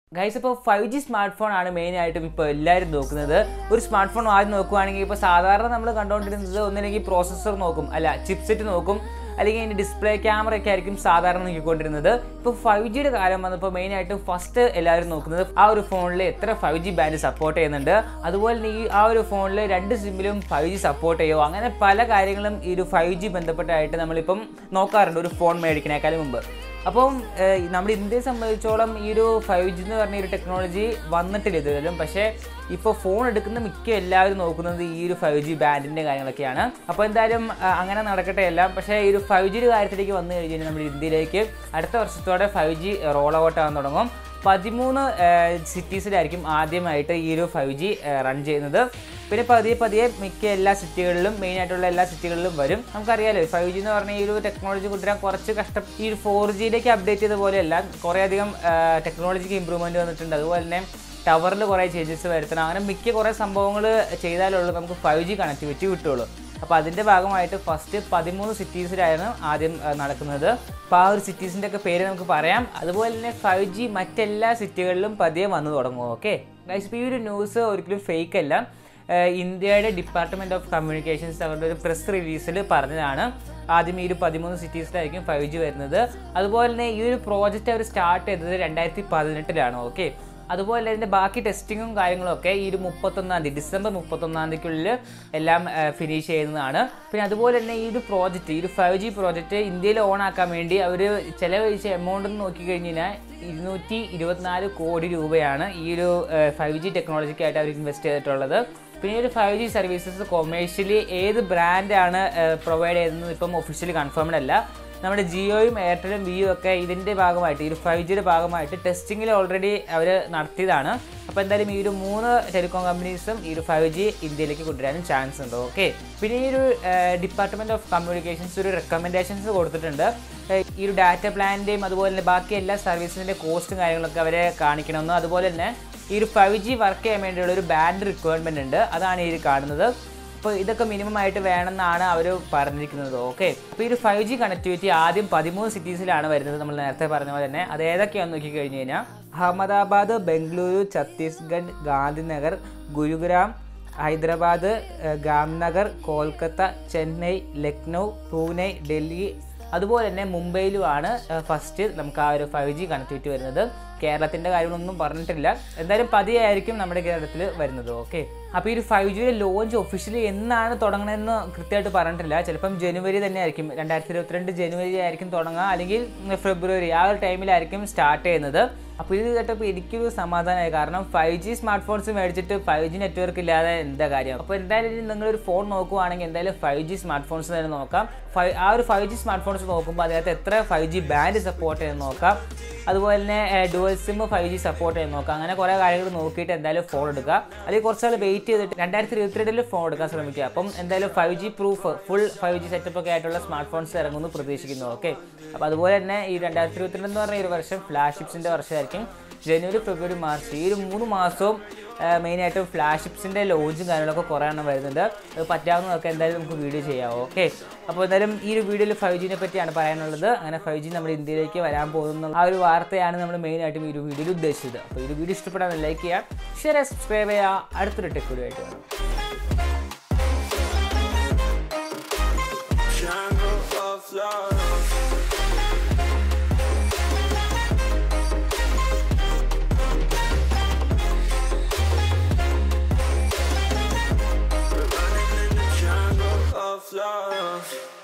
Guys ഇപ്പോൾ five G smart phone ആണ് main ആയിട്ടും ഇപ്പോൾ എല്ലാവരും നോക്കുന്നത് ഒരു സ്മാർട്ട് ഫോൺ ആദ്യം നോക്കുവാണെങ്കിൽ ഇപ്പോൾ സാധാരണ നമ്മൾ കണ്ടുകൊണ്ടിരുന്നത് ഒന്നില്ലെങ്കിൽ പ്രോസസ്സർ നോക്കും അല്ല ചിപ്സെറ്റ് നോക്കും അല്ലെങ്കിൽ അതിൻ്റെ ഡിസ്പ്ലേ ക്യാമറ ഒക്കെ ആയിരിക്കും സാധാരണ നോക്കിക്കൊണ്ടിരുന്നത് ഇപ്പോൾ ഫൈവ് ജിയുടെ കാലം വന്നപ്പോൾ മെയിൻ ആയിട്ടും ഫസ്റ്റ് എല്ലാവരും നോക്കുന്നത് ആ ഒരു ഫോണിൽ എത്ര ഫൈവ് ജി ബാൻഡ് സപ്പോർട്ട് ചെയ്യുന്നുണ്ട് അതുപോലെ തന്നെ ഈ ആ ഒരു ഫോണിൽ രണ്ട് സിമ്മിലും ഫൈവ് ജി സപ്പോർട്ട് ചെയ്യുമോ അങ്ങനെ പല കാര്യങ്ങളും ഈ ഒരു ഫൈവ് ജി ബന്ധപ്പെട്ടായിട്ട് നമ്മളിപ്പം നോക്കാറുണ്ട് ഒരു ഫോൺ മേടിക്കുന്നേക്കാളും മുമ്പ് അപ്പം ഏഹ്, നമ്മുടെ ഇന്ത്യയെ സംബന്ധിച്ചോളം ഈ ഒരു ഫൈവ് ജി എന്ന് പറഞ്ഞ ഒരു ടെക്നോളജി വന്നിട്ടില്ല ഇതുവരെയും പക്ഷേ ഇപ്പോൾ ഫോൺ എടുക്കുന്ന മിക്ക എല്ലാവരും നോക്കുന്നത് ഈ ഒരു ഫൈവ് ജി ബാൻഡിൻ്റെ കാര്യങ്ങളൊക്കെയാണ് അപ്പോൾ എന്തായാലും ആ, അങ്ങനെ നടക്കട്ടെ എല്ലാം പക്ഷേ ഈ ഒരു ഫൈവ് ജിയുടെ കാര്യത്തിലേക്ക് വന്നു കഴിഞ്ഞാൽ നമ്മുടെ ഇന്ത്യയിലേക്ക് അടുത്ത വർഷത്തോടെ ഫൈവ് ജി റോൾ ഔട്ട് ആകാൻ തുടങ്ങും പതിമൂന്ന് സിറ്റീസിലായിരിക്കും ആദ്യമായിട്ട് ഈ ഒരു ഫൈവ് ജി റൺ ചെയ്യുന്നത് പിന്നെ പതിയെ പതിയെ മിക്ക എല്ലാ സിറ്റികളിലും മെയിൻ ആയിട്ടുള്ള എല്ലാ സിറ്റികളിലും വരും നമുക്കറിയാലോ ഫൈവ് ജി എന്ന് പറഞ്ഞ ഈ ഒരു ടെക്നോളജി കൊണ്ടുവരാൻ കുറച്ച് കഷ്ടം ഈ ഒരു ഫോർ ജിയിലേക്ക് അപ്ഡേറ്റ് ചെയ്ത പോലെയല്ല കുറേ അധികം ടെക്നോളജിക്ക് ഇമ്പ്രൂവ്മെൻറ്റ് വന്നിട്ടുണ്ട് അതുപോലെ തന്നെ ടവറിൽ കുറേ ചേഞ്ചസ് വരുത്തണം അങ്ങനെ മിക്ക കുറേ സംഭവങ്ങൾ ചെയ്താലുള്ളൂ നമുക്ക് ഫൈവ് ജി കണക്ടിവിറ്റി കിട്ടുള്ളൂ അപ്പോൾ അതിൻ്റെ ഭാഗമായിട്ട് ഫസ്റ്റ് പതിമൂന്ന് സിറ്റീസിലായിരുന്നു ആദ്യം ആ, നടക്കുന്നത് അപ്പോൾ ആ ഒരു സിറ്റീസിൻ്റെ ഒക്കെ പേര് നമുക്ക് പറയാം അതുപോലെ തന്നെ ഫൈവ് ജി മറ്റെല്ലാ സിറ്റികളിലും പതിയെ വന്നു തുടങ്ങും ഓക്കെ ഗൈസ് ഈ ഒരു ന്യൂസ് ഒരിക്കലും ഫേക്ക് അല്ല ഏഹ് ഇന്ത്യയുടെ ഡിപ്പാർട്ട്മെൻറ്റ് ഓഫ് കമ്മ്യൂണിക്കേഷൻസ് അവരുടെ ഒരു പ്രസ് റിലീസിൽ പറഞ്ഞതാണ് ആദ്യം ഈ ഒരു പതിമൂന്ന് സിറ്റീസിലായിരിക്കും ഫൈവ് ജി വരുന്നത് അതുപോലെ തന്നെ ഈ ഒരു പ്രോജക്റ്റ് അവർ സ്റ്റാർട്ട് ചെയ്തത് രണ്ടായിരത്തി പതിനെട്ടിലാണ് ഓക്കെ അതുപോലെ ഇതിൻ്റെ ബാക്കി ടെസ്റ്റിങ്ങും കാര്യങ്ങളും ഒക്കെ ഈ ഒരു മുപ്പത്തൊന്നാം തീയതി ഡിസംബർ മുപ്പത്തൊന്നാം തീയതിക്കുള്ളിൽ എല്ലാം ഫിനിഷ് ചെയ്യുന്നതാണ് പിന്നെ അതുപോലെ തന്നെ ഈ ഒരു പ്രോജക്റ്റ് ഈ ഒരു ഫൈവ് ജി പ്രോജക്റ്റ് ഇന്ത്യയിൽ ഓൺ ആക്കാൻ വേണ്ടി അവർ ചിലവഴിച്ച എമൗണ്ട് എന്ന് നോക്കിക്കഴിഞ്ഞ് കഴിഞ്ഞാൽ ഇരുന്നൂറ്റി ഇരുപത്തിനാല് കോടി രൂപയാണ് ഈ ഒരു ഫൈവ് ജി ടെക്നോളജിക്കായിട്ട് അവർ ഇൻവെസ്റ്റ് ചെയ്തിട്ടുള്ളത് പിന്നെ ഈ ഒരു ഫൈവ് ജി സർവീസസ് കൊമേഴ്ഷ്യലി ഏത് ബ്രാൻഡാണ് പ്രൊവൈഡ് ചെയ്യുന്നത് ഇപ്പം ഒഫീഷ്യലി കൺഫേംഡ് അല്ല നമ്മുടെ ജിയോയും എയർടെലും വിയും ഒക്കെ ഇതിൻ്റെ ഭാഗമായിട്ട് ഈ ഒരു ഫൈവ് ജിയുടെ ഭാഗമായിട്ട് ടെസ്റ്റിങ്ങിൽ ഓൾറെഡി അവർ നടത്തിയതാണ് അപ്പോൾ എന്തായാലും ഈ ഒരു മൂന്ന് ടെലികോം കമ്പനീസും ഈ ഒരു ഫൈവ് ജി ഇന്ത്യയിലേക്ക് കൊണ്ടുവരാനും ചാൻസ് ഉണ്ട് ഓക്കെ പിന്നെ ഈ ഒരു ഡിപ്പാർട്ട്മെൻറ്റ് ഓഫ് കമ്മ്യൂണിക്കേഷൻസ് ഒരു റെക്കമെൻഡേഷൻസ് കൊടുത്തിട്ടുണ്ട് ഏഹ് ഈ ഒരു ഡാറ്റ പ്ലാനിൻ്റെയും അതുപോലെ തന്നെ ബാക്കി എല്ലാ സർവീസിൻ്റെ കോസ്റ്റും കാര്യങ്ങളൊക്കെ അവരെ കാണിക്കണമെന്നും അതുപോലെ തന്നെ ഈ ഒരു ഫൈവ് ജി വർക്ക് ചെയ്യാൻ വേണ്ടിയുള്ള ഒരു ബാൻഡ് റിക്വയർമെൻ്റ് ഉണ്ട് അതാണ് ഈ കാണുന്നത് അപ്പോൾ ഇതൊക്കെ മിനിമം ആയിട്ട് വേണമെന്നാണ് അവർ പറഞ്ഞിരിക്കുന്നത് ഓക്കെ അപ്പോൾ ഈ ഒരു ഫൈവ് ജി കണക്ടിവിറ്റി ആദ്യം പതിമൂന്ന് സിറ്റീസിലാണ് വരുന്നത് നമ്മൾ നേരത്തെ പറഞ്ഞ പോലെ തന്നെ അത് ഏതൊക്കെയാണെന്ന് നോക്കി കഴിഞ്ഞ് കഴിഞ്ഞാൽ അഹമ്മദാബാദ് ബംഗളൂരു ഛത്തീസ്ഗഡ് ഗാന്ധിനഗർ ഗുരുഗ്രാം ഹൈദരാബാദ് ഏഹ് ഗാംനഗർ കൊൽക്കത്ത ചെന്നൈ ലക്നൗ പൂനെ ഡൽഹി അതുപോലെ തന്നെ മുംബൈയിലുമാണ് ഫസ്റ്റ് നമുക്ക് ആ ഒരു ഫൈവ് ജി കണക്ടിവിറ്റി വരുന്നത് കേരളത്തിൻ്റെ കാര്യങ്ങളൊന്നും പറഞ്ഞിട്ടില്ല എന്തായാലും പതിയെ ആയിരിക്കും നമ്മുടെ കേരളത്തിൽ വരുന്നത് ഓക്കെ അപ്പോൾ ഈ ഒരു ഫൈവ് ജിയുടെ ലോഞ്ച് ഒഫീഷ്യലി എന്നാണ് തുടങ്ങണമെന്ന് കൃത്യമായിട്ട് പറഞ്ഞിട്ടില്ല ചിലപ്പം ജനുവരി തന്നെ ആയിരിക്കും രണ്ടായിരത്തി ഇരുപത്തിരണ്ട് ജനുവരി ആയിരിക്കും തുടങ്ങുക അല്ലെങ്കിൽ ഫെബ്രുവരി ആ ഒരു ടൈമിലായിരിക്കും സ്റ്റാർട്ട് ചെയ്യുന്നത് അപ്പോൾ ഇത് കേട്ടപ്പോൾ എനിക്കൊരു സമാധാനമായി കാരണം ഫൈവ് ജി സ്മാർട്ട് ഫോൺസ് മേടിച്ചിട്ട് ഫൈവ് ജി നെറ്റ്വർക്ക് ഇല്ലാതെ എന്താ കാര്യം അപ്പോൾ എന്തായാലും ഇനി നിങ്ങളൊരു ഫോൺ നോക്കുവാണെങ്കിൽ എന്തായാലും ഫൈവ് ജി സ്മാർട്ട് ഫോൺസ് തന്നെ നോക്കാം ഫൈവ് ആ ഒരു ഫൈവ് ജി സ്മാർട്ട് ഫോൺസ് നോക്കുമ്പോൾ അതിനകത്ത് എത്ര ഫൈവ് ജി ബാൻഡ് സപ്പോർട്ട് ചെയ്യുന്ന നോക്കാം അതുപോലെ തന്നെ dual SIM five G support ചെയ്യുന്ന നോക്കാം അങ്ങനെ കുറേ കാര്യങ്ങൾ നോക്കിയിട്ട് എന്തായാലും ഫോൺ എടുക്കുക അല്ലെങ്കിൽ കുറച്ചാൾ വെയിറ്റ് ചെയ്തിട്ട് രണ്ടായിരത്തി ഇരുപത്തിരണ്ടിൽ ഫോൺ എടുക്കാൻ ശ്രമിക്കുക അപ്പം എന്തായാലും five G proof full five G setup ഒക്കെ ആയിട്ടുള്ള സ്മാർട്ട് ഫോൺസ് ഇറങ്ങുമെന്ന് പ്രതീക്ഷിക്കുന്നു ഓക്കെ അപ്പോൾ അതുപോലെ തന്നെ ഈ രണ്ടായിരത്തി ഇരുപത്തിരണ്ട് എന്ന് പറഞ്ഞ ഈ ഒരു വർഷം ഫ്ലാഷിപ്സിൻ്റെ വർഷമായിരിക്കും ജനുവരി ഫെബ്രുവരി മാർച്ച് ഈ ഒരു മൂന്ന് മാസവും മെയിനായിട്ടും ഫ്ലാഷിപ്സിൻ്റെ ലോഞ്ചും കാര്യങ്ങളൊക്കെ കുറേ എണ്ണം വരുന്നുണ്ട് അത് പറ്റാവുന്നതൊക്കെ എന്തായാലും നമുക്ക് വീഡിയോ ചെയ്യാം ഓക്കെ അപ്പോൾ എന്തായാലും ഈ ഒരു വീഡിയോയിൽ ഫൈവ് ജിനെ പറ്റിയാണ് പറയാനുള്ളത് അങ്ങനെ ഫൈവ് ജി നമ്മുടെ ഇന്ത്യയിലേക്ക് വരാൻ പോകുന്ന ആ ഒരു വാർത്തയാണ് നമ്മൾ മെയിനായിട്ടും ഈ ഒരു വീഡിയോയിൽ ഉദ്ദേശിച്ചത് അപ്പോൾ ഈ ഒരു വീഡിയോ ഇഷ്ടപ്പെടാൻ ലൈക്ക് ചെയ്യുക ഷെയർ സബ്സ്ക്രൈബ് ചെയ്യുക അടുത്തൊരു ടെക് വീഡിയോ ആയിട്ട് വരാം Jungle of love. We're running in the jungle of love.